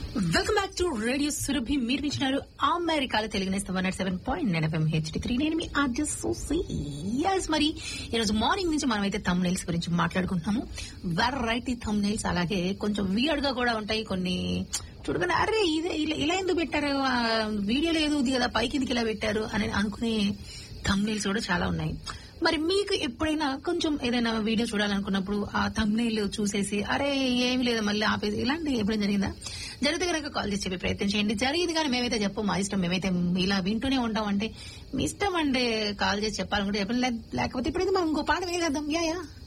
welcome back to radio Surabhi మీరు వింటున్నారు అమెరికాలో తెలుగు నేస్తం one seven point nine FM HD three నేను మీ ఆర్జ సోసి ఎస్ మరి ఈరోజు మార్నింగ్ నుంచి మనం అయితే థమ్ నెయిల్స్ గురించి మాట్లాడుకుంటున్నాము వెరైటీ థమ్ నెయిల్స్ అలాగే కొంచెం వియర్డ్ గా కూడా ఉంటాయి కొన్ని చూడగానే అరే ఇదే ఇలా ఇలా ఎందుకు పెట్టారు ఆ, వీడియోలో ఏదో ఉంది కదా పైకి ఎందుకు ఇలా పెట్టారు అని అనుకునే థమ్ నెయిల్స్ కూడా చాలా ఉన్నాయి మరి మీకు ఎప్పుడైనా కొంచెం ఏదైనా వీడియో చూడాలనుకున్నప్పుడు ఆ థంబ్నైల్ చూసేసి అరే ఏమి లేదు మళ్ళీ ఆపేసి ఇలాంటి ఎప్పుడైనా జరిగిందా జరిగితే కనుక కాల్ చేసి చెప్పే ప్రయత్నం చేయండి జరిగింది కానీ మేమైతే చెప్పు మా ఇష్టం మేమైతే ఇలా వింటూనే ఉంటాం అంటే మీ ఇష్టం అంటే కాల్ చేసి చెప్పాలనుకుంటే చెప్పండి లే- లేకపోతే ఇప్పుడైతే మనం ఇంకో పాట వేయగద్దాం యా యా